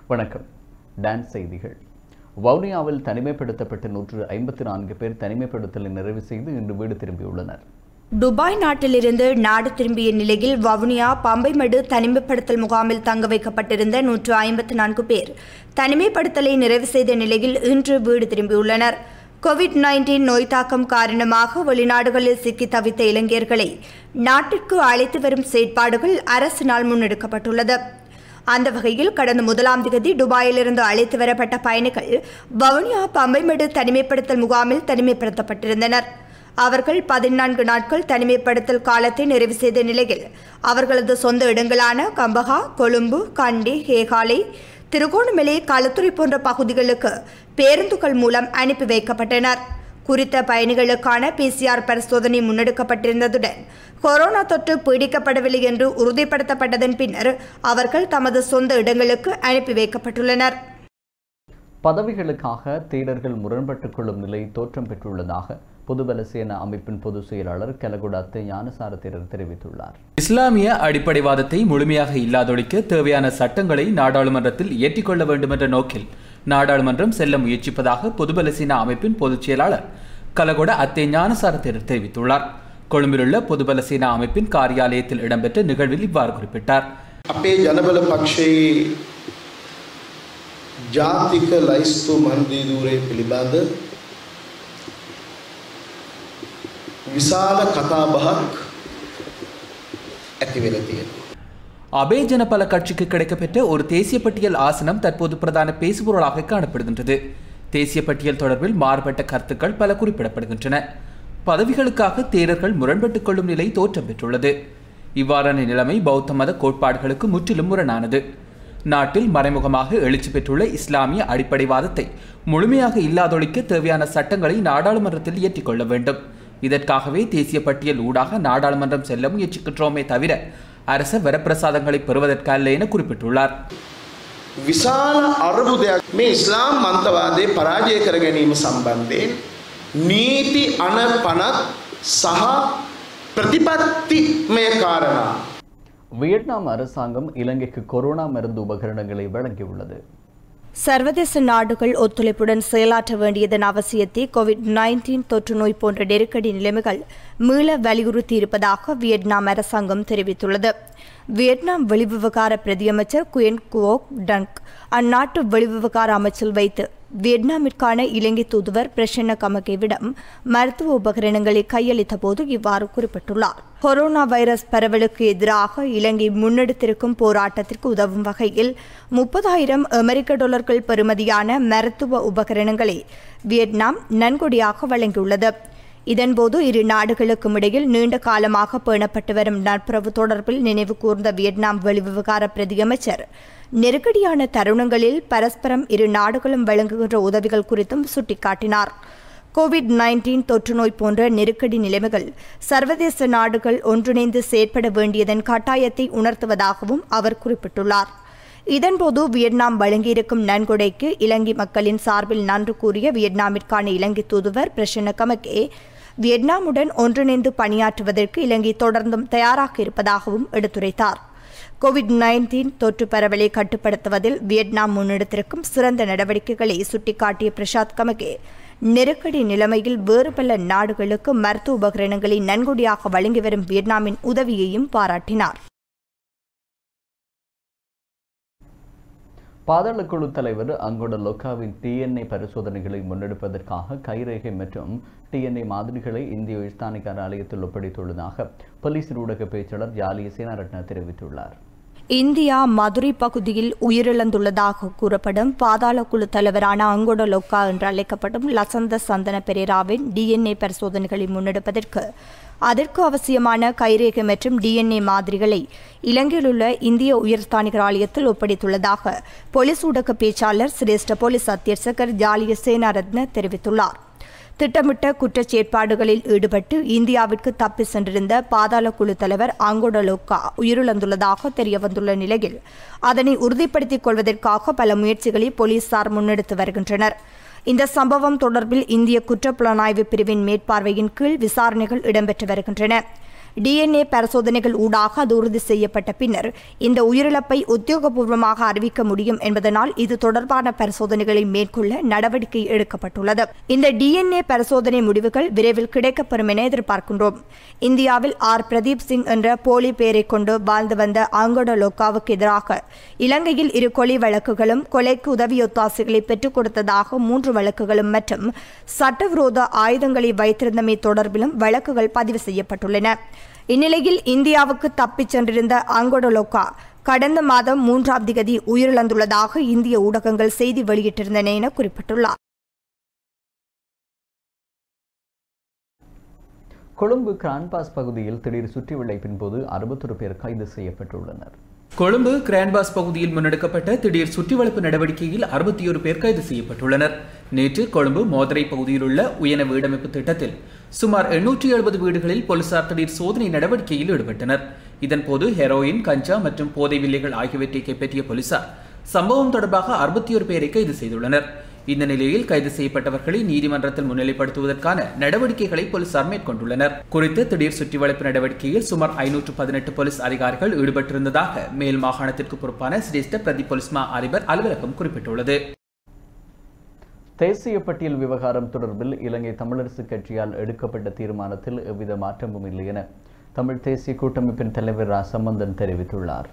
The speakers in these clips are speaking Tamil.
வணக்கம் டான்ஸ் செய்திகள் வவுனியாவில் தனிமைப்படுத்தப்பட்ட நூற்று ஐம்பத்தி நான்கு பேர் தனிமைப்படுத்தலை நிறைவு செய்து இன்று வீடு திரும்பியுள்ளனர் துபாய் நாட்டிலிருந்து நாடு திரும்பிய நிலையில் வவுனியா பம்பைமடு தனிமைப்படுத்தல் முகாமில் தங்க வைக்கப்பட்டிருந்த நூற்று ஐம்பத்தி நான்கு பேர் தனிமைப்படுத்தலை நிறைவு செய்த நிலையில் இன்று வீடு திரும்பியுள்ளனர் கோவிட் நைன்டீன் நோய் தாக்கம் காரணமாக வெளிநாடுகளில் சிக்கி தவித்த இளைஞர்களை நாட்டிற்கு அழைத்து வரும் செயற்பாடுகள் அரசினால் முன்னெடுக்கப்பட்டுள்ளது அந்த வகையில் கடந்த முதலாம் தேதி துபாயிலிருந்து அழைத்து வரப்பட்ட பயணிகள் வவுனியா பம்பைமேடு தனிமைப்படுத்தல் முகாமில் தனிமைப்படுத்தப்பட்டிருந்தனர் அவர்கள் பதினான்கு நாட்கள் தனிமைப்படுத்தல் காலத்தை நிறைவு செய்த நிலையில் அவர்களது சொந்த இடங்களான கம்பஹா கொழும்பு கண்டி ஹேகாலை திருகோணமலை களத்துறை போன்ற பகுதிகளுக்கு பேருந்துகள் மூலம் அனுப்பி வைக்கப்பட்டனர் குறித்த பயணிகளுக்கான பிசிஆர் பரிசோதனை முன்னெடுக்கப்பட்டிருந்ததுடன் கொரோனா தொற்று பீடிக்கப்படவில்லை என்று உறுதிப்படுத்தப்பட்டதன் பின்னர் அவர்கள் தமது சொந்த இடங்களுக்கு அனுப்பி வைக்கப்பட்டுள்ளனர் பதவிகளுக்காக தேடர்கள் முரண்பட்டுக் கொள்ளும் நிலை தோற்றம் பெற்றுள்ளதாக பொதுபல சேனா அமைப்பின் பொதுச் செயலாளர் கலகுடாத்து ஞானசார தேரர் தெரிவித்துள்ளார் இஸ்லாமிய அடிப்படைவாதத்தை முழுமையாக இல்லாதொழிக்க தேவையான சட்டங்களை நாடாளுமன்றத்தில் இயற்றிக்கொள்ள வேண்டும் என்ற நோக்கில் நாடாளுமன்றம் செல்ல முயற்சிப்பதாக பொதுபல சேனா அமைப்பின் பொதுச் செயலாளர் கலகொட அத்தே ஞானசார தேரர் தெரிவித்துள்ளார் கொழும்பிலுள்ள பொதுபல சேனா அமைப்பின் காரியாலயத்தில் இடம்பெற்ற நிகழ்வில் இவ்வாறு குறிப்பிட்டார் අපේ ජනබල පක්ෂයේ ජාතික ලයිස්තු මන්දීදූරය පිළිබඳ විශාල කතාබහක් ඇති වෙන තියෙනවා. அபே ஜனபல கட்சிக்கு கிடைக்கப்பெற்ற ஒரு தேசிய பட்டியல் ஆசனம் தற்போது பிரதான பேசுபொருளாக காணப்படுகின்றது தேசிய பட்டியல் தொடர்பில் மாறுபட்ட கருத்துக்கள் பல குறிப்பிடப்படுகின்றன பதவிகளுக்காக தேரர்கள் முரண்பட்டுக் கொள்ளும் நிலை தோற்றம் பெற்றுள்ளது இவ்வாறான நிலைமை பௌத்த மத கோட்பாடுகளுக்கு முற்றிலும் முரணானது நாட்டில் மறைமுகமாக எழுச்சி பெற்றுள்ள இஸ்லாமிய அடிப்படைவாதத்தை முழுமையாக இல்லாதொழிக்க தேவையான சட்டங்களை நாடாளுமன்றத்தில் இயற்றிக் கொள்ள வேண்டும் இதற்காகவே தேசிய பட்டியல் ஊடாக நாடாளுமன்றம் செல்ல முயற்சிக்கின்றோமே தவிர அரச வரப்பிரசாதங்களை பெறுவதற்கல்ல என குறிப்பிட்டுள்ளார் විශාල අරබුදයක් මේ ඉස්ලාම් මන්තවාදය පරාජය කර ගැනීම සම්බන්ධයෙන් නීති අන පනත් සහ ප්‍රතිපත්තිමය කාරණා. வியட்நாம் அரசாங்கம் இலங்கைக்கு கொரோனா மருந்து உபகரணங்களை வழங்கியுள்ளது சர்வதேச நாடுகள் ஒத்துழைப்புடன் செயலாற்ற வேண்டியதன் அவசியத்தை கோவிட் நைன்டீன் தொற்று நோய் போன்ற நெருக்கடி நிலைமைகள் மீள வலியுறுத்தியிருப்பதாக வியட்நாம் அரசாங்கம் தெரிவித்துள்ளது வியட்நாம் வெளிவிவகார பிரதியமைச்சர் குயன் குவோக் டங்க் அந்நாட்டு வெளிவிவகார அமைச்சில் வைத்து வியட்நாமிற்கான இலங்கை தூதுவர் பிரசன்ன கமகேவிடம் மருத்துவ உபகரணங்களை கையளித்த போது இவ்வாறு குறிப்பிட்டுள்ளார் கொரோனா வைரஸ் பரவலுக்கு எதிராக இலங்கை முன்னெடுத்திருக்கும் போராட்டத்திற்கு உதவும் வகையில் முப்பதாயிரம் அமெரிக்க டாலர்கள் பெறுமதியான மருத்துவ உபகரணங்களை வியட்நாம் நன்கொடையாக வழங்கியுள்ளது இதன்போது இரு நாடுகளுக்கும் இடையில் நீண்ட காலமாக பேணப்பட்டு வரும் நட்புறவு தொடர்பில் நினைவு கூர்ந்த வியட்நாம் வெளிவிவகார பிரதியமைச்சர் நெருக்கடியான தருணங்களில் பரஸ்பரம் இரு நாடுகளும் வழங்குகின்ற உதவிகள் குறித்தும் சுட்டிக்காட்டினார் கோவிட் நைன்டீன் தொற்று நோய் போன்ற நெருக்கடி நிலைமைகள் சர்வதேச நாடுகள் ஒன்றிணைந்து செயற்பட வேண்டியதன் கட்டாயத்தை உணர்த்துவதாகவும் அவர் குறிப்பிட்டுள்ளார் இதன்போது வியட்நாம் வழங்கியிருக்கும் நன்கொடைக்கு இலங்கை மக்களின் சார்பில் நன்றி கூறிய வியட்நாமிற்கான இலங்கை தூதுவர் பிரசன்ன கமகே வியட்நாமுடன் ஒன்றிணைந்து பணியாற்றுவதற்கு இலங்கை தொடர்ந்தும் தயாராக இருப்பதாகவும் எடுத்துரைத்தார் கோவிட் நைன்டீன் தொற்று பரவலை கட்டுப்படுத்துவதில் வியட்நாம் முன்னெடுத்திருக்கும் சிறந்த நடவடிக்கைகளை சுட்டிக்காட்டிய பிரசாத் கமகே நெருக்கடி நிலைமையில் வேறு பல நாடுகளுக்கு மருத்துவ உபகரணங்களை நன்கொடையாக வழங்கி வரும் வியட்நாமின் உதவியையும் பாராட்டினார் பாதாள குழு தலைவர் அங்கோட லொக்காவின் டிஎன்ஏ பரிசோதனைகளை முன்னெடுப்பதற்காக கைரேகை மற்றும் டிஎன்ஏ மாதிரிகளை இந்திய உயர்ஸ்தானிக்கார ஆலயத்தில் ஒப்படைத்துள்ளதாக போலீஸ் ஊடக பேச்சாளர் ஜாலிய சேனாரட்ன தெரிவித்துள்ளார் இந்தியா மதுரை பகுதியில் உயிரிழந்துள்ளதாக கூறப்படும் பாதாள குழு தலைவரான அங்கோட லொக்கா என்று அழைக்கப்படும் லசந்த சந்தன பெரேராவின் டிஎன்ஏ பரிசோதனைகளை முன்னெடுப்பதற்கு அதற்கு அவசியமான கைரேகை மற்றும் டிஎன்ஏ மாதிரிகளை இலங்கையில் உள்ள இந்திய உயர்ஸ்தானிகர் ஆலயத்தில் ஒப்படைத்துள்ளதாக போலீஸ் ஊடக பேச்சாளர் சிரேஷ்ட போலீஸ் அத்தியட்சகர் ஜாலிய சேனாரத்ன தெரிவித்துள்ளார் திட்டமிட்ட குற்றச் செயற்பாடுகளில் ஈடுபட்டு இந்தியாவிற்கு தப்பி சென்றிருந்த பாதாள குழு தலைவர் அங்கோட லோக்கா உயிரிழந்துள்ளதாக தெரியவந்துள்ள நிலையில் அதனை உறுதிப்படுத்திக் கொள்வதற்காக பல முயற்சிகளை போலீசார் முன்னெடுத்து வருகின்றனர் இந்த சம்பவம் தொடர்பில் இந்திய குற்றப்புலனாய்வு பிரிவின் மேற்பார்வையின் கீழ் விசாரணைகள் இடம்பெற்று வருகின்றன டிஎன்ஏ பரிசோதனைகள் ஊடாக அது உறுதி செய்யப்பட்ட பின்னர் இந்த உயிரிழப்பை உத்தியோகபூர்வமாக அறிவிக்க முடியும் என்பதனால் இது தொடர்பான பரிசோதனைகளை மேற்கொள்ள நடவடிக்கை எடுக்கப்பட்டுள்ளது இந்த டிஎன்ஏ பரிசோதனை முடிவுகள் விரைவில் கிடைக்கப்பெறும் என எதிர்பார்க்கின்றோம் இந்தியாவில் ஆர் பிரதீப் சிங் என்ற போலி பெயரை கொண்டு வாழ்ந்து வந்த ஆங்கோட லோக்காவுக்கு எதிராக இலங்கையில் இரு கொலை வழக்குகளும் கொலைக்கு உதவி ஒத்தாசைகளை பெற்றுக் கொடுத்ததாக மூன்று வழக்குகளும் மற்றும் சட்டவிரோத ஆயுதங்களை வைத்திருந்தமை தொடர்பிலும் வழக்குகள் பதிவு செய்யப்பட்டுள்ளன இந்நிலையில் இந்தியாவுக்கு தப்பிச் சென்றிருந்த அங்கோடலோகா கடந்த மாதம் மூன்றாம் திகதி உயிரிழந்துள்ளதாக இந்திய ஊடகங்கள் செய்தி வெளியிட்டிருந்தன என குறிப்பிட்டுள்ளார் கொழும்பு கிரான்பாஸ் பகுதியில் திடீர் சுற்றி வளைப்பின் போது அறுபத்தொரு பேர் கைது செய்யப்பட்டுள்ளனர் கொழும்பு கிராண்ட்பாஸ் பகுதியில் முன்னெடுக்கப்பட்ட திடீர் சுற்றிவளைப்பு நடவடிக்கையில் அறுபத்தி ஒரு பேர் கைது செய்யப்பட்டுள்ளனர் நேற்று கொழும்பு மோதரை பகுதியில் உள்ள உயன வீடமைப்பு திட்டத்தில் சுமார் எண்ணூற்றி எழுபது வீடுகளில் போலீசார் திடீர் சோதனை நடவடிக்கையில் ஈடுபட்டனர் இதன்போது ஹெரோயின் கஞ்சா மற்றும் போதை வில்லைகள் ஆகியவற்றை கைப்பற்றிய போலீசார் சம்பவம் தொடர்பாக அறுபத்தி ஒரு பேரை கைது செய்துள்ளனர் இந்த நிலையில் கைது செய்யப்பட்டவர்களை நீதிமன்றத்தில் முன்னிலைப்படுத்துவதற்கான நடவடிக்கைகளை போலீசார் மேற்கொண்டுள்ளனர் குறித்து திடீர் சுற்றிவளைப்பு நடவடிக்கையில் சுமார் ஐநூற்று பதினெட்டு போலீஸ் அதிகாரிகள் ஈடுபட்டிருந்ததாக மேல் மாகாணத்திற்கு பொறுப்பான சிரேஷ்ட பிரதி போலீஸ் மா அதிபர் அலுவலகம் குறிப்பிட்டுள்ளது தேசிய பட்டியல் விவகாரம் தொடர்பில் இலங்கை தமிழரசு கட்சியால் எடுக்கப்பட்ட தீர்மானத்தில் எவ்வித மாற்றமும் இல்லை என தமிழ் தேசிய கூட்டமைப்பின் தலைவர் ரா சம்பந்தன் தெரிவித்துள்ளார்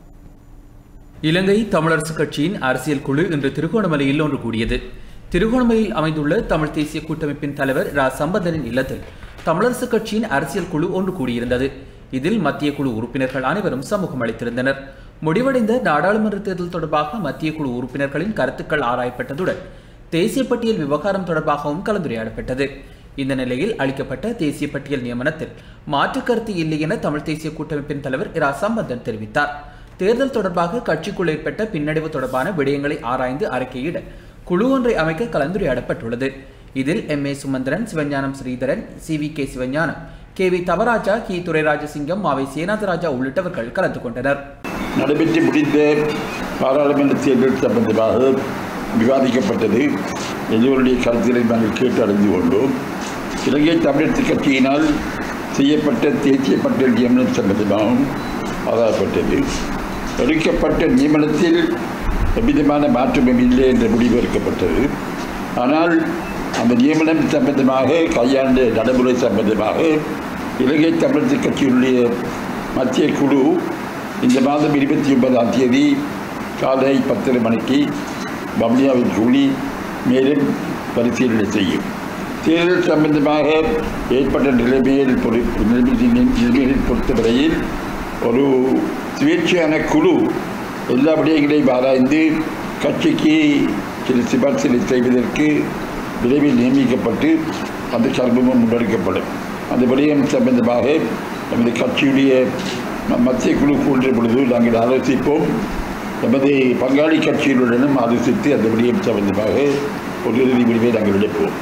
இலங்கை தமிழரசு கட்சியின் அரசியல் குழு இன்று திருகோணமலையில் ஒன்று கூடியது திருகோணமலையில் அமைந்துள்ள தமிழ் தேசிய கூட்டமைப்பின் தலைவர் ரா சம்பந்தனின் இல்லத்தில் தமிழரசு கட்சியின் அரசியல் குழு ஒன்று கூடியிருந்தது இதில் மத்திய குழு உறுப்பினர்கள் அனைவரும் சமூகம் அளித்திருந்தனர் முடிவடைந்த நாடாளுமன்ற தேர்தல் தொடர்பாக மத்திய குழு உறுப்பினர்களின் கருத்துக்கள் ஆராயப்பட்டதுடன் தேசிய பட்டியல் விவகாரம் தொடர்பாகவும் கலந்துரையாடப்பட்டது இந்த நிலையில் அளிக்கப்பட்ட தேசிய பட்டியல் நியமனத்தில் மாற்று கருத்து இல்லை என தமிழ் தேசிய கூட்டமைப்பின் தலைவர் இரா சம்பந்தன் தெரிவித்தார் தேர்தல் தொடர்பாக கட்சிக்குள் ஏற்பட்ட பின்னடைவு தொடர்பான விடயங்களை ஆராய்ந்து அறிக்கையிட குழு ஒன்றை அமைக்க கலந்துரையாடப்பட்டுள்ளது இதில் M A Sumanthiran Sivagnanam Sritharan C V K Sivagnanam K V Thavarajah கி துரைராஜசிங்கம் மாவை சேனாதராஜா உள்ளிட்டவர்கள் கலந்து கொண்டனர் நடைபெற்று முடிந்த பாராளுமன்ற தேர்தல் சம்பந்தமாக விவாதிக்கப்பட்டது எல்லோருடைய கருத்துக்களை நாங்கள் கேட்டு அறிந்து கொண்டோம் இலங்கை தமிழரசு கட்சியினால் செய்யப்பட்ட தேசிய பட்டியல் நியமனம் சம்பந்தமாகவும் ஆதாரப்பட்டது எடுக்கப்பட்ட நியமனத்தில் எவ்விதமான மாற்றமும் இல்லை என்ற முடிவு எடுக்கப்பட்டது ஆனால் அந்த நியமனம் சம்பந்தமாக கையாண்ட நடைமுறை சம்பந்தமாக இலங்கை தமிழரசு கட்சியினுடைய மத்திய குழு இந்த மாதம் இருபத்தி ஒன்பதாம் தேதி காலை பத்தரை மணிக்கு வவுனியாவில் கூடி மேலும் பரிசீலனை செய்யும் தேர்தல் சம்பந்தமாக ஏற்பட்ட நிலைமையில் பொறு- நிலைமை- நிலைமையை பொறுத்தவரையில் ஒரு சுயேட்சையான குழு எல்லா விடயங்களையும் ஆராய்ந்து கட்சிக்கு சில சிபார்சுகளை செய்வதற்கு விரைவில் நியமிக்கப்பட்டு அந்த சர்வமும் முன்னெடுக்கப்படும் அந்த விடயம் சம்பந்தமாக நமது கட்சியுடைய ம- மத்திய குழு கூன்ற பொழுது நாங்கள் ஆலோசிப்போம் நமது பங்காளி கட்சிகளுடனும் ஆலோசித்து அந்த விடயம் சம்பந்தமாக ஒரு இறுதி முடிவை நாங்கள் எடுப்போம்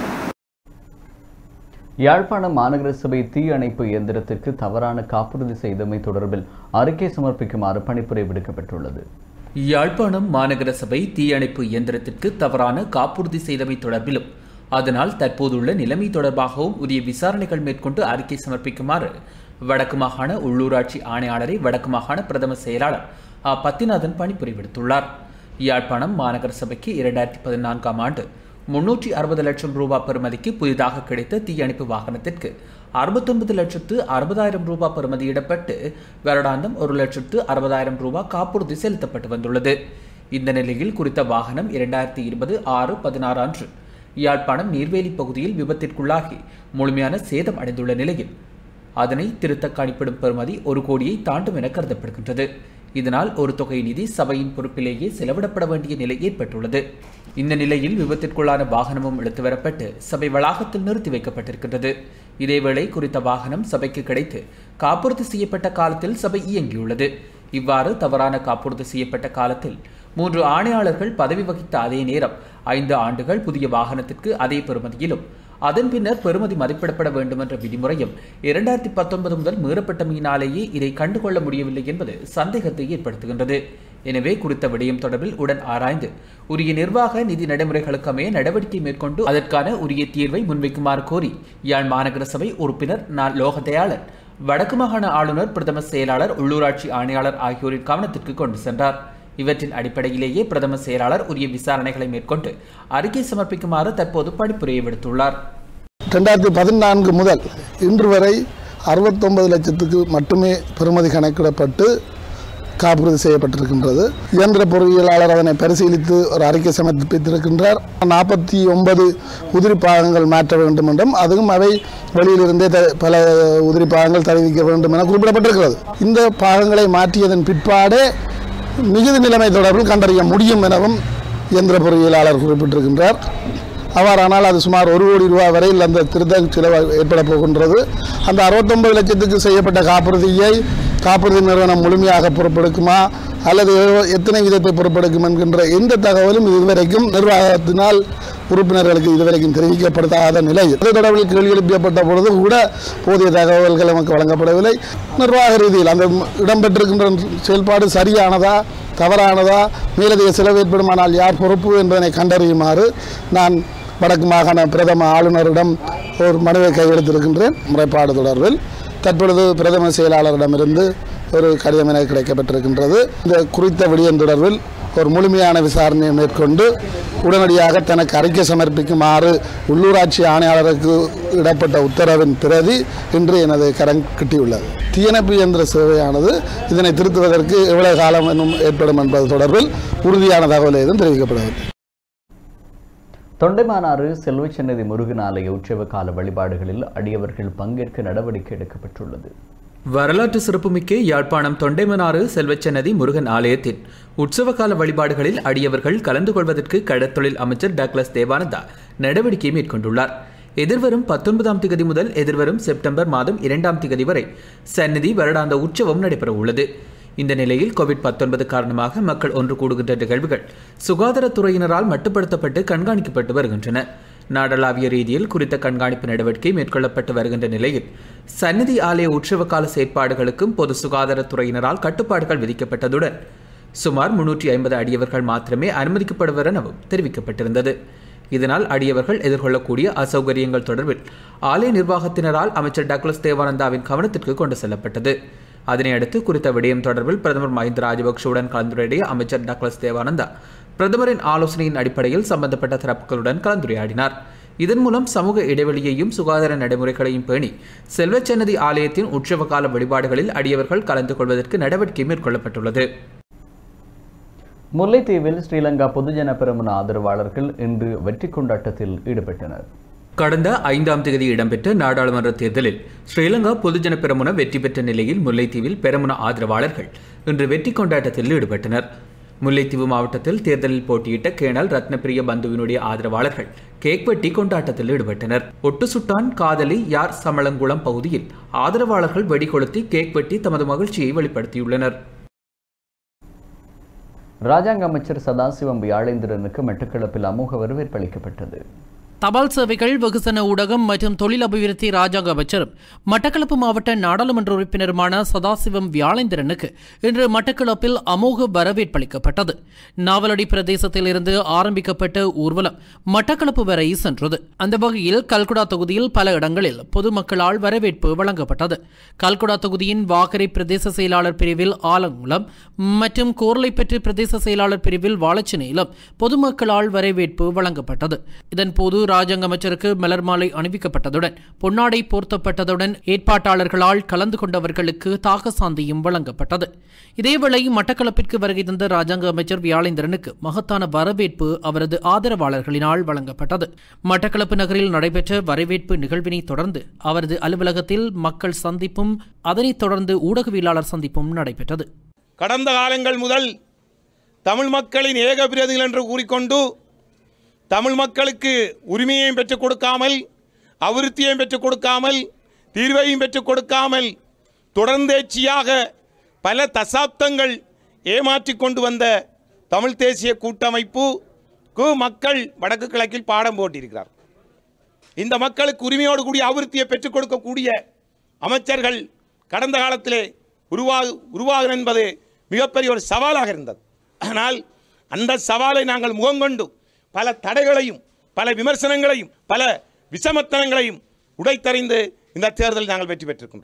யாழ்ப்பாணம் மாநகர சபை தீ அணைப்பு இயந்திரத்திற்கு தவறான காப்புறுதி செய்தமை தொடர்பில் அறிக்கை சமர்ப்பிக்குமாறு பணிப்புரை விடுக்கப்பட்டுள்ளது யாழ்ப்பாணம் மாநகர சபை தீயணைப்பு இயந்திரத்திற்கு தவறான காப்புறுதி செய்தமை தொடர்பிலும் அதனால் தற்போதுள்ள நிலைமை தொடர்பாகவும் உரிய விசாரணைகள் மேற்கொண்டு அறிக்கை சமர்ப்பிக்குமாறு வடக்கு மாகாண உள்ளூராட்சி ஆணையாளரை வடக்கு மாகாண பிரதம செயலாளர் ஆ பத்திநாதன் பணிப்புரை விடுத்துள்ளார் யாழ்ப்பாணம் மாநகர சபைக்கு இரண்டாயிரத்தி பதினான்காம் ஆண்டு முன்னூற்றி அறுபது லட்சம் ரூபாய் பெறுமதிக்கு புதிதாக கிடைத்த தீயணைப்பு வாகனத்திற்கு அறுபத்தொன்பது லட்சத்து அறுபதாயிரம் ரூபாய் பெறுமதியிடப்பட்டு வருடாந்தம் ஒரு லட்சத்து அறுபதாயிரம் ரூபாய் காப்புறுதி செலுத்தப்பட்டு வந்துள்ளது இந்த நிலையில் குறித்த வாகனம் இரண்டாயிரத்தி இருபது ஆறு பதினாறு அன்று யாழ்ப்பாணம் நீர்வேலி பகுதியில் விபத்திற்குள்ளாகி முழுமையான சேதம் அடைந்துள்ள நிலையில் அதனை திருத்த கணிப்பிடும் பெறுமதி ஒரு கோடியை தாண்டும் என கருதப்படுகின்றது இதனால் ஒரு தொகை நிதி சபையின் பொறுப்பிலேயே செலவிடப்பட வேண்டிய நிலை ஏற்பட்டுள்ளது இந்த நிலையில் விபத்திற்குள்ளான வாகனமும் எடுத்து வரப்பட்டு சபை வளாகத்தில் நிறுத்தி வைக்கப்பட்டிருக்கின்றது இதேவேளை குறித்த வாகனம் சபைக்கு கிடைத்து காப்புறுதி செய்யப்பட்ட காலத்தில் சபை இயங்கியுள்ளது இவ்வாறு தவறான காப்புறுதி செய்யப்பட்ட காலத்தில் மூன்று ஆணையாளர்கள் பதவி வகித்த அதே நேரம் ஐந்து ஆண்டுகள் புதிய வாகனத்திற்கு அதே பெறுமதியிலும் அதன் பின்னர் பெறுமதி மதிப்பிடப்பட வேண்டும் என்ற விதிமுறையும் இரண்டாயிரத்தி பத்தொன்பது முதல் மீறப்பட்டமையினாலேயே இதை கண்டுகொள்ள முடியவில்லை என்பது சந்தேகத்தை ஏற்படுத்துகின்றது எனவே குறித்த விடயம் தொடர்பில் உடன் ஆராய்ந்து உரிய நிர்வாக நிதி நடைமுறைகளுக்கு அமைய நடவடிக்கை மேற்கொண்டு அதற்கான உரிய தீர்வை முன்வைக்குமாறு கோரி யாழ் மாநகர சபை உறுப்பினர் நா லோகதயாளன் வடக்கு மாகாண ஆளுநர் பிரதம செயலாளர் உள்ளூராட்சி ஆணையாளர் ஆகியோரின் கவனத்திற்கு கொண்டு சென்றார் இவற்றின் அடிப்படையிலேயே பிரதம செயலாளர் உரிய விசாரணைகளை மேற்கொண்டு அறிக்கை சமர்ப்பிக்குமாறு தற்போது படிப்புரையை விடுத்துள்ளார் ரெண்டாயிரத்தி பதினான்கு முதல் இன்று வரை அறுபத்தொன்பது லட்சத்துக்கு மட்டுமே பெறுமதி கணக்கிடப்பட்டு காப்புறுதி செய்யப்பட்டிருக்கின்றது இயந்திர பொறியியலாளர் அதனை பரிசீலித்து ஒரு அறிக்கை சமர்ப்பித்திருக்கின்றார் நாற்பத்தி ஒன்பது உதிரி பாகங்கள் மாற்ற வேண்டும் என்றும் அதுவும் அவை வெளியிலிருந்தே த பல உதிரி பாகங்கள் தெரிவிக்க வேண்டும் என குறிப்பிடப்பட்டிருக்கிறது இந்த பாகங்களை மாற்றியதன் பிற்பாடே மிகுதி நிலைமை தொடர்பில் கண்டறிய முடியும் எனவும் இயந்திர பொறியியலாளர் குறிப்பிட்டிருக்கின்றார் அவ்வாறானால் அது சுமார் ஒரு கோடி ரூபாய் வரையில் அந்த திருத்த செலவு ஏற்பட போகின்றது அந்த அறுபத்தொன்பது லட்சத்துக்கு செய்யப்பட்ட காப்புறுதியை காப்புறுதி நிறுவனம் முழுமையாக பொறுப்பெடுக்குமா அல்லது எத்தனை விதத்தை பொறுப்பெடுக்கும் என்கின்ற எந்த தகவலும் இதுவரைக்கும் நிர்வாகத்தினால் உறுப்பினர்களுக்கு இதுவரைக்கும் தெரிவிக்கப்படாத நிலையில் அது தொடர்பில் கேள்வி எழுப்பியப்பட்ட பொழுது கூட போதிய தகவல்கள் நமக்கு வழங்கப்படவில்லை நிர்வாக ரீதியில் அந்த இடம்பெற்றிருக்கின்ற செயல்பாடு சரியானதா தவறானதா மேலதிக செலவு ஏற்படுமானால் யார் பொறுப்பு என்பதனை கண்டறியுமாறு நான் வடக்கு மாகாண பிரதம ஆளுநரிடம் ஒரு மனுவை கையெழுத்திருக்கின்றேன் முறைப்பாடு தொடர்பில் தற்பொழுது பிரதம செயலாளரிடமிருந்து ஒரு கடிதம் எனக்கு கிடைக்கப்பட்டிருக்கின்றது இந்த குறித்த விடயம் தொடர்பில் ஒரு முழுமையான விசாரணையை மேற்கொண்டு உடனடியாக தனக்கு அறிக்கை சமர்ப்பிக்குமாறு உள்ளூராட்சி ஆணையாளருக்கு இடப்பட்ட உத்தரவின் பிரதி இன்று எனது கரம் கிட்டியுள்ளது தீயணைப்பு இயந்திர சேவையானது இதனை திருத்துவதற்கு எவ்வளவு காலம் இன்னும் ஏற்படும் என்பது தொடர்பில் உறுதியான தகவல் ஏதும் தெரிவிக்கப்படவில்லை தொண்டைமானாறு செல்வச்சன்னதி முருகன் ஆலய உற்சவ கால வழிபாடுகளில் அடியவர்கள் பங்கேற்க நடவடிக்கை எடுக்கப்பட்டுள்ளது வரலாற்று சிறப்புமிக்க யாழ்ப்பாணம் தொண்டைமனாறு செல்வச்சன்னதி முருகன் ஆலயத்தின் உற்சவகால வழிபாடுகளில் அடியவர்கள் கலந்து கொள்வதற்கு கடற்தொழில் அமைச்சர் டாக்லஸ் தேவானந்தா நடவடிக்கை மேற்கொண்டுள்ளார் எதிர்வரும் பத்தொன்பதாம் திகதி முதல் எதிர்வரும் செப்டம்பர் மாதம் இரண்டாம் திகதி வரை சந்நிதி வருடாந்த உற்சவம் நடைபெற உள்ளது இந்த நிலையில் கோவிட் பத்தொன்பது காரணமாக மக்கள் ஒன்று கூடுகின்ற நிகழ்வுகள் சுகாதாரத்துறையினரால் மட்டுப்படுத்தப்பட்டு கண்காணிக்கப்பட்டு வருகின்றன நாடளாவிய ரீதியில் குறித்த கண்காணிப்பு நடவடிக்கை மேற்கொள்ளப்பட்டு வருகின்ற நிலையில் சந்நிதி ஆலய உற்சவ கால செயற்பாடுகளுக்கும் பொது சுகாதாரத்துறையினரால் கட்டுப்பாடுகள் விதிக்கப்பட்டதுடன் சுமார் முன்னூற்றி ஐம்பது அடியவர்கள் மாத்திரமே அனுமதிக்கப்படுவர் எனவும் தெரிவிக்கப்பட்டிருந்தது இதனால் அடியவர்கள் எதிர்கொள்ளக்கூடிய அசௌகரியங்கள் தொடர்பில் ஆலய நிர்வாகத்தினரால் அமைச்சர் டக்ளஸ் தேவானந்தாவின் கவனத்திற்கு கொண்டு செல்லப்பட்டது அதனை அடுத்து குறித்த விடயம் தொடர்பில் பிரதமர் மஹிந்த ராஜபக்ஷவுடன் கலந்துரையாடிய அமைச்சர் டக்ளஸ் தேவானந்தா பிரதமரின் ஆலோசனையின் அடிப்படையில் சம்பந்தப்பட்ட தரப்புகளுடன் கலந்துரையாடினார் இதன் மூலம் சமூக இடைவெளியையும் சுகாதார நடைமுறைகளையும் பேணி செல்வச்சன்னதி ஆலயத்தின் உற்சவ கால வழிபாடுகளில் அடியவர்கள் கலந்து கொள்வதற்கு நடவடிக்கை மேற்கொள்ளப்பட்டுள்ளது முல்லைத்தீவில் ஸ்ரீலங்கா பொதுஜன பெரமுன ஆதரவாளர்கள் இன்று வெற்றி கொண்டாட்டத்தில் ஈடுபட்டனர் கடந்த ஐந்தாம் தேதி இடம்பெற்ற நாடாளுமன்ற தேர்தலில் ஸ்ரீலங்கா பொதுஜன பெரமுன வெற்றி பெற்ற நிலையில் முல்லைத்தீவில் பெரமுன ஆதரவாளர்கள் இன்று வெற்றி கொண்டாட்டத்தில் ஈடுபட்டனர் முல்லைத்தீவு மாவட்டத்தில் தேர்தலில் போட்டியிட்ட கேணல் ரத்னபிரிய பந்துவினுடைய ஆதரவாளர்கள் கேக் வெட்டி கொண்டாட்டத்தில் ஈடுபட்டனர் ஒட்டு சுட்டான் காதலி யார் சமளங்குளம் பகுதியில் ஆதரவாளர்கள் வெடிகொளுத்தி கேக் வெட்டி தமது மகிழ்ச்சியை வெளிப்படுத்தியுள்ளனர் ராஜாங்க அமைச்சர் சதாசிவம் வியாழேந்திரனுக்கு மட்டக்களப்பில் அமோக வரவேற்பு அளிக்கப்பட்டது தபால் சேவைகள் வெகுசன ஊடகம் மற்றும் தொழில் அபிவிருத்தி ராஜாங்க அமைச்சரும் மட்டக்களப்பு மாவட்ட நாடாளுமன்ற உறுப்பினருமான சதாசிவம் வியாழேந்திரனுக்கு இன்று மட்டக்களப்பில் அமோக வரவேற்பளிக்கப்பட்டது நாவலடி பிரதேசத்தில் இருந்து ஆரம்பிக்கப்பட்ட ஊர்வலம் மட்டக்களப்பு வரை சென்றது அந்த வகையில் கல்குடா தொகுதியில் பல இடங்களில் பொதுமக்களால் வரவேற்பு வழங்கப்பட்டது கல்குடா தொகுதியின் வாகரை பிரதேச செயலாளர் பிரிவில் ஆலங்குளம் மற்றும் கோர்லைப்பற்று பிரதேச செயலாளர் பிரிவில் வாழச்சினையிலும் பொதுமக்களால் வரவேற்பு வழங்கப்பட்டது இதன்போது ராஜாங்க அமைச்சருக்கு மலர் மாலை அணிவிக்கப்பட்டதுடன் பொன்னாடை போர்த்தப்பட்டதுடன் ஏற்பாட்டாளர்களால் கலந்து கொண்டவர்களுக்கு தாகசாந்தியும் வழங்கப்பட்டது இதேவேளை மட்டக்களப்பிற்கு வருகை தந்த ராஜாங்க அமைச்சர் வியாழேந்திரனுக்கு மகத்தான வரவேற்பு அவரது ஆதரவாளர்களினால் வழங்கப்பட்டது மட்டக்களப்பு நகரில் நடைபெற்ற வரவேற்பு நிகழ்வினை தொடர்ந்து அவரது அலுவலகத்தில் மக்கள் சந்திப்பும் அதனைத் தொடர்ந்து ஊடகவியலாளர் சந்திப்பும் நடைபெற்றது கடந்த காலங்கள் முதல் தமிழ் மக்களின் ஏக பிரதிகள் என்று கூறிக்கொண்டு தமிழ் மக்களுக்கு உரிமையையும் பெற்றுக் கொடுக்காமல் அபிவிருத்தியையும் பெற்றுக் கொடுக்காமல் தீர்வையும் பெற்றுக் கொடுக்காமல் தொடர்ந்தேச்சியாக பல தசாப்தங்கள் ஏமாற்றிக் கொண்டு வந்த தமிழ் தேசிய கூட்டமைப்புக்கு மக்கள் வடக்கு கிழக்கில் பாடம் போட்டிருக்கிறார் இந்த மக்களுக்கு உரிமையோடு கூடிய அபிவிருத்தியை பெற்றுக் கொடுக்கக்கூடிய அமைச்சர்கள் கடந்த காலத்திலே உருவாகு உருவாகும் என்பது மிகப்பெரிய ஒரு சவாலாக இருந்தது ஆனால் அந்த சவாலை நாங்கள் முகங்கொண்டு பல தடைகளையும் பல விமர்சனங்களையும் பல விஷமத்தனங்களையும் உடைத்தறிந்து இந்த தேர்தலில் நாங்கள் வெற்றி பெற்றிருக்கின்றோம்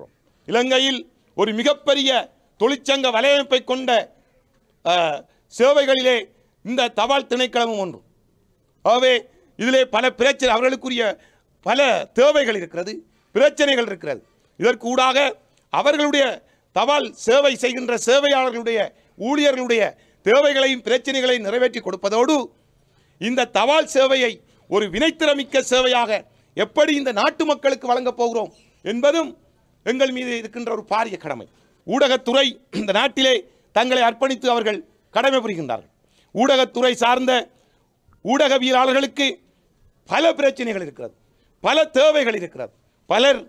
இலங்கையில் ஒரு மிகப்பெரிய தொழிற்சங்க வலையமைப்பை கொண்ட அஹ், சேவைகளிலே இந்த தபால் திணைக்களமும் ஒன்று ஆகவே இதிலே பல பிரச்சனை அவர்களுக்குரிய பல தேவைகள் இருக்கிறது பிரச்சனைகள் இருக்கிறது இதற்கு ஊடாக அவர்களுடைய தபால் சேவை செய்கின்ற சேவையாளர்களுடைய ஊழியர்களுடைய தேவைகளையும் பிரச்சனைகளையும் நிறைவேற்றி கொடுப்பதோடு இந்த தபால் சேவையை ஒரு வினைத்திறமிக்க சேவையாக எப்படி இந்த நாட்டு மக்களுக்கு வழங்கப் போகிறோம் என்பதும் எங்கள் மீது இருக்கின்ற ஒரு பாரிய கடமை ஊடகத்துறை இந்த நாட்டிலே தங்களை அர்ப்பணித்து அவர்கள் கடமை புரிகின்றார்கள் ஊடகத்துறை சார்ந்த ஊடகவியலாளர்களுக்கு பல பிரச்சனைகள் இருக்கிறது பல தேவைகள் இருக்கிறது பலர்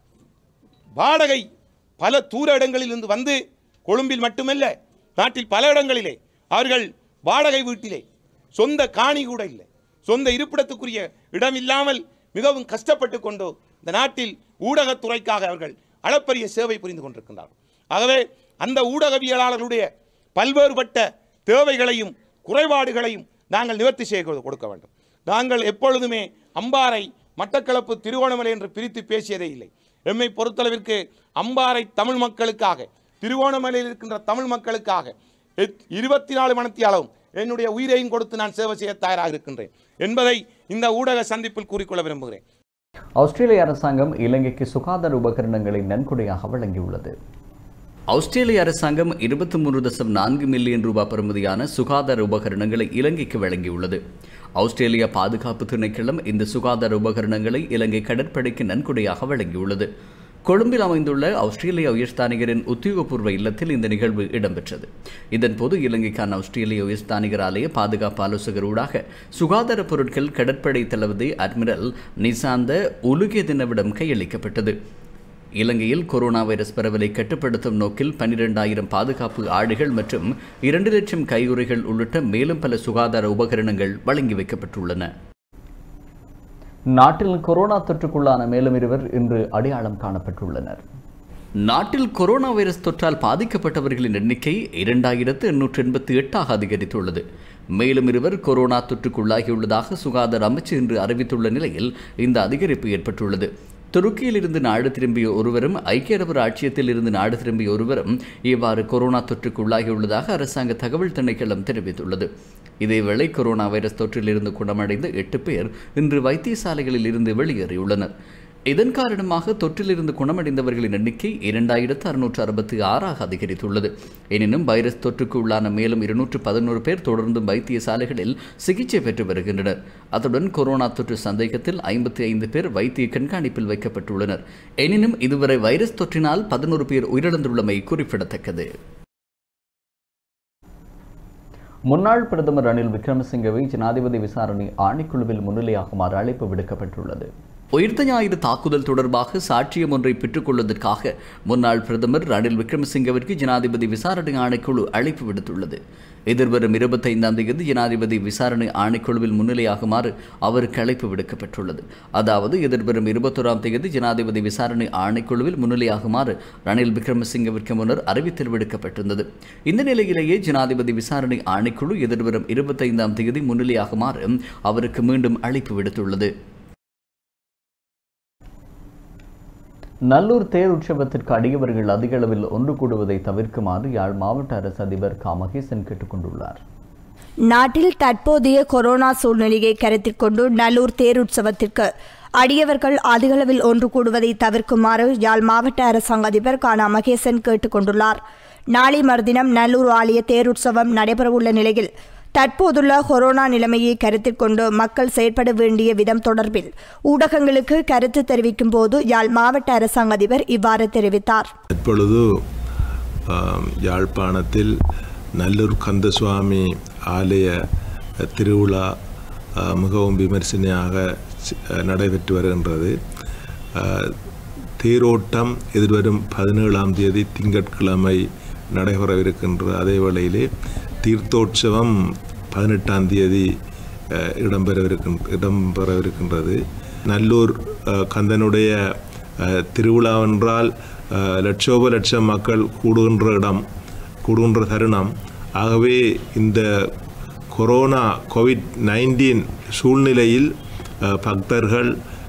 வாடகை பல தூர இடங்களிலிருந்து வந்து கொழும்பில் மட்டுமல்ல நாட்டில் பல இடங்களிலே அவர்கள் வாடகை வீட்டிலே சொந்த காணி கூட இல்லை சொந்த இருப்பிடத்துக்குரிய இடம் இல்லாமல் மிகவும் கஷ்டப்பட்டு கொண்டு இந்த நாட்டில் ஊடகத்துறைக்காக அவர்கள் அளப்பரிய சேவை புரிந்து கொண்டிருக்கின்றார்கள் ஆகவே அந்த ஊடகவியலாளர்களுடைய பல்வேறுபட்ட தேவைகளையும் குறைபாடுகளையும் நாங்கள் நிவர்த்தி செய்ய கொடுக்க வேண்டும் நாங்கள் எப்பொழுதுமே அம்பாறை மட்டக்களப்பு திருவோணமலை என்று பிரித்து பேசியதே இல்லை எம்மை பொறுத்தளவிற்கு அம்பாறை தமிழ் மக்களுக்காக திருவோணமலையில் இருக்கின்ற தமிழ் மக்களுக்காக எத்- இருபத்தி நாலு மணத்தியாலும் என்னுடைய உயிரையும் கொடுத்து நான் சேவை செய்ய தயாராக இருக்கின்றேன் என்பதை இந்த ஊடக சந்திப்பில் கூறிக்கொள்ள விரும்புகிறேன் ஆஸ்திரேலிய அரசாங்கம் இலங்கைக்கு சுகாதார உபகரணங்களை நன்கொடையாக வழங்கியுள்ளது ஆஸ்திரேலிய அரசாங்கம் இருபத்தி மூன்று தசம் நான்கு மில்லியன் ரூபாய் பெறுமதியான சுகாதார உபகரணங்களை இலங்கைக்கு வழங்கியுள்ளது ஆஸ்திரேலிய பாதுகாப்பு திணைக்களம் இந்த சுகாதார உபகரணங்களை இலங்கை கடற்படைக்கு நன்கொடையாக வழங்கியுள்ளது கொழும்பில் அமைந்துள்ள ஆஸ்திரேலிய உயர்ஸ்தானிகரின் உத்தியோகபூர்வ இல்லத்தில் இந்த நிகழ்வு இடம்பெற்றது இதன்போது இலங்கைக்கான ஆஸ்திரேலிய உயர்ஸ்தானிகர் ஆலய பாதுகாப்பு ஆலோசகர் ஊடாக சுகாதார பொருட்கள் கடற்படை தளபதி அட்மிரல் நிசாந்த உலுகே தினவிடம் கையளிக்கப்பட்டது இலங்கையில் கொரோனா வைரஸ் பரவலை கட்டுப்படுத்தும் நோக்கில் பனிரெண்டாயிரம் பாதுகாப்பு ஆடைகள் மற்றும் இரண்டு லட்சம் கையுறைகள் உள்ளிட்ட மேலும் பல சுகாதார உபகரணங்கள் வழங்கி வைக்கப்பட்டுள்ளன நாட்டில் கொரோனா தொற்றுக்குள்ளான மேலும் இருவர் இன்று அடையாளம் காணப்பட்டுள்ளனர் நாட்டில் கொரோனா வைரஸ் தொற்றால் பாதிக்கப்பட்டவர்களின் எண்ணிக்கை இரண்டாயிரத்து எண்ணூற்று எண்பத்தி எட்டாக அதிகரித்துள்ளது மேலும் இருவர் கொரோனா தொற்றுக்குள்ளாகியுள்ளதாக சுகாதார அமைச்சு இன்று அறிவித்துள்ள நிலையில் இந்த அதிகரிப்பு ஏற்பட்டுள்ளது துருக்கியில் இருந்து நாடு திரும்பிய ஒருவரும் ஐக்கிய அரபு ராச்சியத்தில் இருந்து நாடு திரும்பிய ஒருவரும் இவ்வாறு கொரோனா தொற்றுக்குள்ளாகியுள்ளதாக அரசாங்க தகவல் திணைக்களம் தெரிவித்துள்ளது இதேவேளை கொரோனா வைரஸ் தொற்றிலிருந்து குணமடைந்த எட்டு பேர் இன்று வைத்தியசாலைகளில் இருந்து வெளியேறியுள்ளனர் இதன் காரணமாக தொற்றிலிருந்து குணமடைந்தவர்களின் எண்ணிக்கை இரண்டாயிரத்து அறுநூற்று அறுபத்தி ஆறாக அதிகரித்துள்ளது எனினும் வைரஸ் தொற்றுக்கு உள்ளான மேலும் இருநூற்று பதினோரு பேர் தொடர்ந்தும் வைத்தியசாலைகளில் சிகிச்சை பெற்று வருகின்றனர் அத்துடன் கொரோனா தொற்று சந்தேகத்தில் ஐம்பத்தி ஐந்து பேர் வைத்திய கண்காணிப்பில் வைக்கப்பட்டுள்ளனர் எனினும் இதுவரை வைரஸ் தொற்றினால் பதினோரு பேர் உயிரிழந்துள்ளமை குறிப்பிடத்தக்கது முன்னாள் பிரதமர் ரணில் விக்ரமசிங்கவை ஜனாதிபதி விசாரணை ஆணைக்குழுவில் முன்னிலையாகுமாறு அழைப்பு விடுக்கப்பட்டுள்ளது உயிர்த்த ஞாயிறு தாக்குதல் தொடர்பாக சாட்சியம் ஒன்றை பெற்றுக்கொள்வதற்காக முன்னாள் பிரதமர் ரணில் விக்ரமசிங்கவிற்கு ஜனாதிபதி விசாரணை ஆணைக்குழு அழைப்பு விடுத்துள்ளது எதிர்வரும் இருபத்தைந்தாம் தேதி ஜனாதிபதி விசாரணை ஆணைக்குழுவில் முன்னிலையாகுமாறு அவருக்கு அழைப்பு விடுக்கப்பட்டுள்ளது அதாவது எதிர்வரும் இருபத்தோராம் தேதி ஜனாதிபதி விசாரணை ஆணைக்குழுவில் முன்னிலையாகுமாறு ரணில் விக்ரமசிங்கவிற்கு முன்னர் அறிவித்தல் விடுக்கப்பட்டிருந்தது இந்த நிலையிலேயே ஜனாதிபதி விசாரணை ஆணைக்குழு எதிர்வரும் இருபத்தைந்தாம் தேதி முன்னிலையாகுமாறு அவருக்கு மீண்டும் அழைப்பு விடுத்துள்ளது நல்லூர் தேர் உற்சவத்திற்கு அடியவர்கள் அதிக அளவில் ஒன்று கூடுவதை தவிர்க்குமாறு யாழ் மாவட்ட அரசு அதிபர் க மகேசன் கேட்டுக்கொண்டுள்ளார் நாட்டில் தற்போதைய கொரோனா சூழ்நிலையை கருத்தில் கொண்டு நல்லூர் தேருற்சவத்திற்கு அடியவர்கள் அதிகளவில் ஒன்று கூடுவதை தவிர்க்குமாறு யாழ் மாவட்ட அரசாங்க அதிபர் கானா மகேசன் கேட்டுக் கொண்டுள்ளார் நாளை மறுதினம் நல்லூர் ஆலய தேருற்சவம் நடைபெறவுள்ள நிலையில் தற்போதுள்ள கொரோனா நிலைமையை கருத்தில் கொண்டு மக்கள் செயற்பட வேண்டிய விதம் தொடர்பில் ஊடகங்களுக்கு கருத்து தெரிவிக்கும் போது யாழ் மாவட்ட அரசாங்க அதிபர் இவ்வாறு தெரிவித்தார் இப்பொழுது ஆம், யாழ்ப்பாணத்தில் நல்லூர் கந்தசுவாமி ஆலய திருவிழா ஆ, மிகவும் விமர்சனையாக சி- நடைபெற்று வருகின்றது ஆ, தேரோட்டம் எதிர்வரும் பதினேழாம் தேதி திங்கட்கிழமை நடைபெறவிருக்கின்ற அதே வேளையிலே தீர்த்தோற்சவம் பதினெட்டாம் தேதி அஹ், இடம்பெறவிருக்கின் இடம்பெறவிருக்கின்றது நல்லூர் அஹ், கந்தனுடைய அஹ், திருவிழா என்றால் அஹ், லட்சோப லட்சம் மக்கள் கூடுகின்ற இடம் கூடுகின்ற தருணம் ஆகவே இந்த கொரோனா கோவிட் நைன்டீன் சூழ்நிலையில் அஹ், பக்தர்கள்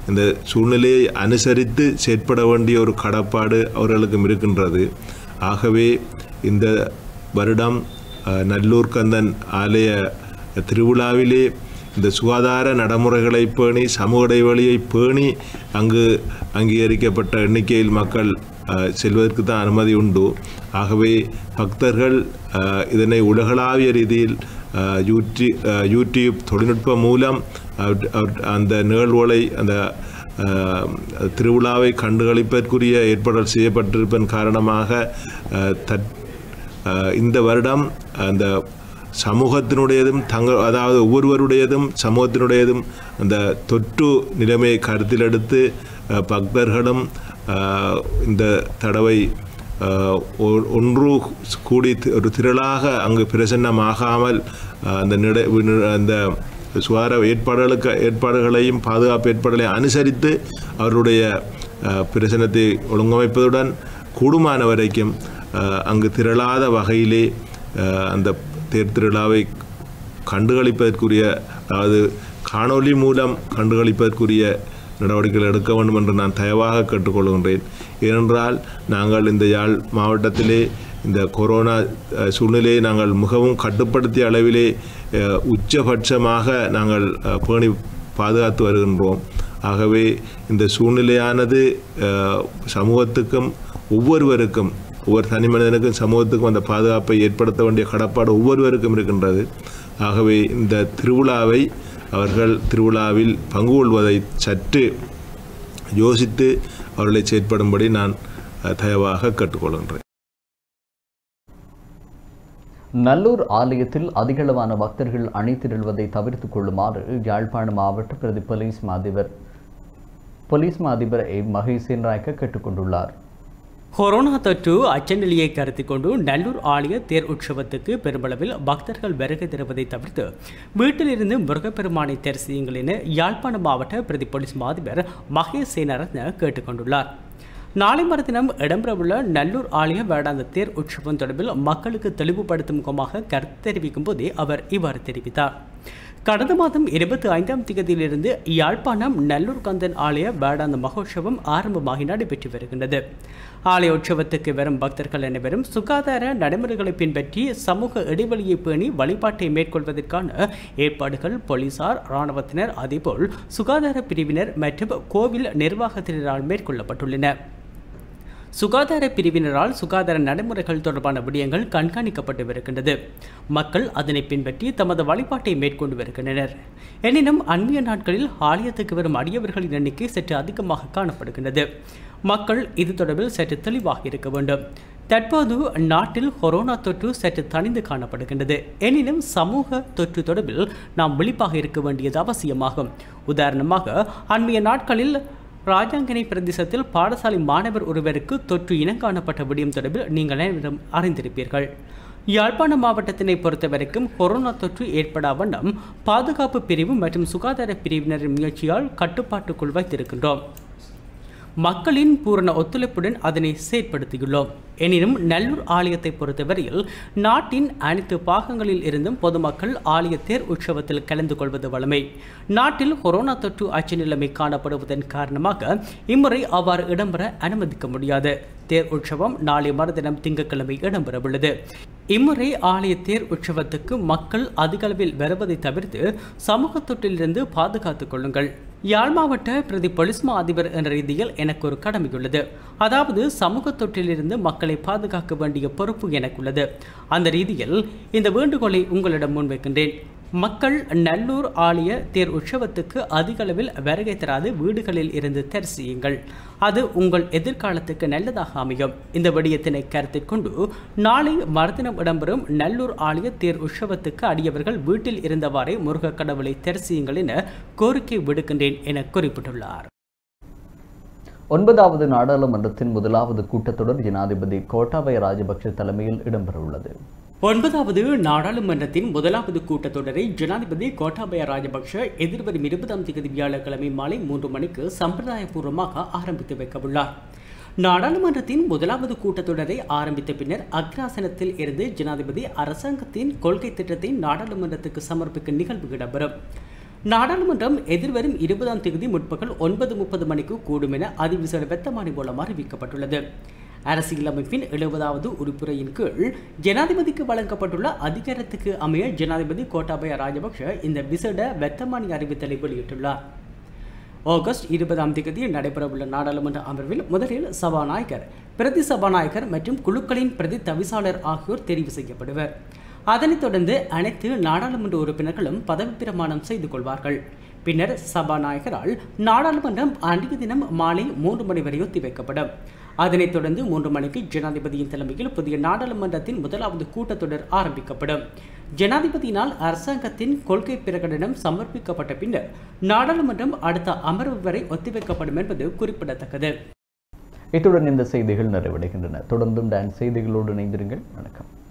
இந்த சூழ்நிலையை அனுசரித்து செயற்பட வேண்டிய ஒரு கடப்பாடு அவர்களுக்கும் இருக்கின்றது ஆகவே இந்த வருடம் அஹ், நல்லூர் கந்தன் ஆலய திருவிழாவிலே இந்த சுகாதார நடைமுறைகளை பேணி சமூக இடைவெளியை பேணி அங்கு அங்கீகரிக்கப்பட்ட எண்ணிக்கையில் மக்கள் அஹ், செல்வதற்கு தான் அனுமதி உண்டு ஆகவே பக்தர்கள் அஹ், இதனை உலகளாவிய ரீதியில் அஹ், யூடி அஹ், யூடியூப் தொழில்நுட்பம் மூலம் அவர்- அவர் அந்த நிகழ்வுகளை அந்த அஹ், திருவிழாவை கண்டுகளிப்பதற்குரிய ஏற்பாடுகள் செய்யப்பட்டிருப்பதன் காரணமாக அஹ், தற் அஹ், இந்த வருடம் அந்த சமூகத்தினுடையதும் தங்க அதாவது ஒவ்வொருவருடையதும் சமூகத்தினுடையதும் அந்த தொற்று நிலைமையை கருத்தில் எடுத்து அஹ், பக்தர்களும் அஹ், இந்த தடவை அஹ், ஒ- ஒன்று கூடி தி- ஒரு திரளாக அங்கு பிரசன்னமாகாமல் அஹ், அந்த நிட வி- அந்த சுகாதார ஏற்பாடுகளுக்கு ஏற்பாடுகளையும் பாதுகாப்பு ஏற்பாடுகளையும் அனுசரித்து அவருடைய அஹ், பிரசனத்தை ஒழுங்கமைப்பதுடன் கூடுமான வரைக்கும் அஹ், அங்கு திரளாத வகையிலே அஹ், அந்த தேர் திருவிழாவை கண்டுகளிப்பதற்குரிய அதாவது காணொளி மூலம் கண்டுகளிப்பதற்குரிய நடவடிக்கைகள் எடுக்க வேண்டும் என்று நான் தயவாக கேட்டுக்கொள்கின்றேன் ஏனென்றால் நாங்கள் இந்த யாழ் மாவட்டத்திலே இந்த கொரோனா அஹ், சூழ்நிலையை நாங்கள் மிகவும் கட்டுப்படுத்திய அளவிலே அஹ், உச்சபட்சமாக நாங்கள் அஹ், பேணி பாதுகாத்து வருகின்றோம் ஆகவே இந்த சூழ்நிலையானது அஹ், சமூகத்துக்கும் ஒவ்வொருவருக்கும் ஒவ்வொரு தனி மனிதனுக்கும் சமூகத்துக்கும் அந்த பாதுகாப்பை ஏற்படுத்த வேண்டிய கடப்பாடு ஒவ்வொருவருக்கும் இருக்கின்றது ஆகவே இந்த திருவிழாவை அவர்கள் திருவிழாவில் பங்கு கொள்வதை சற்று யோசித்து அவர்களை செயற்படும்படி நான் அஹ், தயவாக கேட்டுக்கொள்கின்றேன் நல்லூர் ஆலயத்தில் அதிகளவான பக்தர்கள் அணிதிரள்வதை தவிர்த்துக் கொள்ளுமாறு யாழ்ப்பாணம் மாவட்ட பிரதி போலீஸ் மா அதிபர் போலீஸ் மா அதிபர் எ மகேசன் நாயக்க கேட்டுக்கொண்டுள்ளார் கொரோனா தொற்று அச்சநிலையை கருத்தில் கொண்டு நல்லூர் ஆலய தேர் உற்சவத்துக்கு பெருமளவில் பக்தர்கள் வருகை தருவதை தவிர்த்து வீட்டிலிருந்து முருகப்பெருமானை தேர் செய்யுங்கள் என யாழ்ப்பாண மாவட்ட பிரதி போலீஸ் மாதிபர் மகேஷ் சேனரத்ன கேட்டுக்கொண்டுள்ளார் நாளை மறுதினம் இடம்பெறவுள்ள நல்லூர் ஆலய வேடாந்த தேர் உற்சவம் தொடர்பில் மக்களுக்கு தெளிவுபடுத்தும் முகமாக கருத்து தெரிவிக்கும் போதே அவர் இவ்வாறு தெரிவித்தார் கடந்த மாதம் இருபத்தி ஐந்தாம் தேதியிலிருந்து யாழ்ப்பாணம் நல்லூர் கந்தன் ஆலய வேடாந்த மகோற்சவம் ஆரம்பமாகி நடைபெற்று வருகின்றது ஆலய உற்சவத்துக்கு வரும் பக்தர்கள் அனைவரும் சுகாதார நடைமுறைகளை பின்பற்றி சமூக இடைவெளியை பேணி வழிபாட்டை மேற்கொள்வதற்கான ஏற்பாடுகள் போலீசார் இராணுவத்தினர் அதேபோல் சுகாதார பிரிவினர் மற்றும் கோவில் நிர்வாகத்தினரால் மேற்கொள்ளப்பட்டுள்ளன சுகாதார பிரிவினரால் சுகாதார நடைமுறைகள் தொடர்பான விடயங்கள் கண்காணிக்கப்பட்டு வருகின்றது மக்கள் அதனை பின்பற்றி தமது வழிபாட்டை மேற்கொண்டு வருகின்றனர் எனினும் அண்மைய நாட்களில் ஆலயத்துக்கு வரும் அடியவர்களின் எண்ணிக்கை சற்று அதிகமாக காணப்படுகின்றது மக்கள் இது தொடர்பில் சற்று தெளிவாக இருக்க வேண்டும் தற்போது நாட்டில் கொரோனா தொற்று சற்று தணிந்து காணப்படுகின்றது எனினும் சமூக தொற்று தொடர்பில் நாம் விழிப்பாக இருக்க வேண்டியது அவசியமாகும் உதாரணமாக அண்மைய நாட்களில் ராஜாங்கனை பிரதேசத்தில் பாடசாலை மாணவர் ஒருவருக்கு தொற்று இனங்காணப்பட்ட விடயம் தொடர்பில் நீங்கள் அனைவரும் அறிந்திருப்பீர்கள் யாழ்ப்பாண மாவட்டத்தினை பொறுத்தவரைக்கும் கொரோனா தொற்று ஏற்படா வண்ணம் பாதுகாப்பு பிரிவு மற்றும் சுகாதார பிரிவினரின் முயற்சியால் கட்டுப்பாட்டுக்குள் வைத்திருக்கின்றோம் மக்களின் பூரண ஒத்துழைப்புடன் அதனை செயற்படுத்தியுள்ளோம் எனினும் நல்லூர் ஆலயத்தை பொறுத்தவரையில் நாட்டின் அனைத்து பாகங்களில் இருந்தும் பொதுமக்கள் ஆலய தேர் உற்சவத்தில் கலந்து கொள்வது வழமை நாட்டில் கொரோனா தொற்று அச்ச நிலைமை காணப்படுவதன் காரணமாக இம்முறை அவ்வாறு இடம்பெற அனுமதிக்க முடியாது தேர் உற்சவம் நாளை மறுதினம் திங்கட்கிழமை இடம்பெறவுள்ளது இம்முறை ஆலய தேர் உற்சவத்துக்கு மக்கள் அதிகளவில் வருவதை தவிர்த்து சமூக தொற்றிலிருந்து பாதுகாத்துக் கொள்ளுங்கள் யாழ் மாவட்ட பிரதி பொலிஸ்மா அதிபர் என்ற ரீதியில் எனக்கு ஒரு கடமையுள்ளது அதாவது சமூக தொற்றிலிருந்து மக்களை பாதுகாக்க வேண்டிய பொறுப்பு எனக்குள்ளது அந்த ரீதியில் இந்த வேண்டுகோளை உங்களிடம் முன்வைக்கின்றேன் மக்கள் நல்லூர் ஆலய தேர் உற்சவத்துக்கு அதிக அளவில் வருகை தராது வீடுகளில் இருந்து தேர் செய்யுங்கள் அது உங்கள் எதிர்காலத்துக்கு நல்லதாக அமையும் இந்த விடயத்தினை கருத்தில் கொண்டு நாளை மறுதினம் இடம்பெறும் நல்லூர் ஆலய தேர் உற்சவத்துக்கு அடியவர்கள் வீட்டில் இருந்தவாறே முருகக் கடவுளை தேர் செய்யுங்கள் என கோரிக்கை விடுக்கின்றேன் என குறிப்பிட்டுள்ளார் ஒன்பதாவது நாடாளுமன்றத்தின் முதலாவது கூட்டத்தொடர் ஜனாதிபதி கோட்டாபய ராஜபக்ஷ தலைமையில் இடம்பெறவுள்ளது ஒன்பதாவது நாடாளுமன்றத்தின் முதலாவது கூட்டத்தொடரை ஜனாதிபதி கோட்டாபய ராஜபக்ஷ எதிர்வரும் இருபதாம் தேதி வியாழக்கிழமை மாலை மூன்று மணிக்கு சம்பிரதாயபூர்வமாக ஆரம்பித்து வைக்கவுள்ளார் நாடாளுமன்றத்தின் முதலாவது கூட்டத்தொடரை ஆரம்பித்த பின்னர் அக்ராசனத்தில் இருந்து ஜனாதிபதி அரசாங்கத்தின் கொள்கை திட்டத்தை நாடாளுமன்றத்துக்கு சமர்ப்பிக்கும் நிகழ்வு இடம்பெறும் நாடாளுமன்றம் எதிர்வரும் இருபதாம் தேதி முற்பகல் ஒன்பது முப்பது மணிக்கு கூடும் என அதிவிசேட வெத்தமானி மூலம் அறிவிக்கப்பட்டுள்ளது அரசியலமைப்பின் எழுபதாவது உறுப்புரையின் கீழ் ஜனாதிபதிக்கு வழங்கப்பட்டுள்ள அதிகாரத்துக்கு அமைய ஜனாதிபதி கோட்டாபய ராஜபக்ஷ இந்த விசேட வெத்தமானி அறிவித்தலை வெளியிட்டுள்ளார் ஆகஸ்ட் இருபதாம் தேதி நடைபெறவுள்ள நாடாளுமன்ற அமர்வில் முதலில் சபாநாயகர் பிரதி சபாநாயகர் மற்றும் குழுக்களின் பிரதி தவிசாளர் ஆகியோர் தெரிவு செய்யப்படுவர் அதனைத் தொடர்ந்து அனைத்து நாடாளுமன்ற உறுப்பினர்களும் பதவி பிரமாணம் செய்து கொள்வார்கள் பின்னர் சபாநாயகரால் நாடாளுமன்றம் அன்றைய தினம் மாலை மூன்று மணி வரை ஒத்திவைக்கப்படும் அதனைத் தொடர்ந்து மூன்று மணிக்கு ஜனாதிபதியின் தலைமையில் புதிய நாடாளுமன்றத்தின் முதலாவது கூட்டத்தொடர் ஆரம்பிக்கப்படும் ஜனாதிபதியினால் அரசாங்கத்தின் கொள்கை பிரகடனம் சமர்ப்பிக்கப்பட்ட பின்னர் நாடாளுமன்றம் அடுத்த அமர்வு வரை ஒத்திவைக்கப்படும் என்பது குறிப்பிடத்தக்கது இத்துடன் இந்த செய்திகள் நிறைவடைகின்றன தொடர்ந்தும் டான்ஸ் செய்திகளோடு இணைந்திருங்கள் வணக்கம்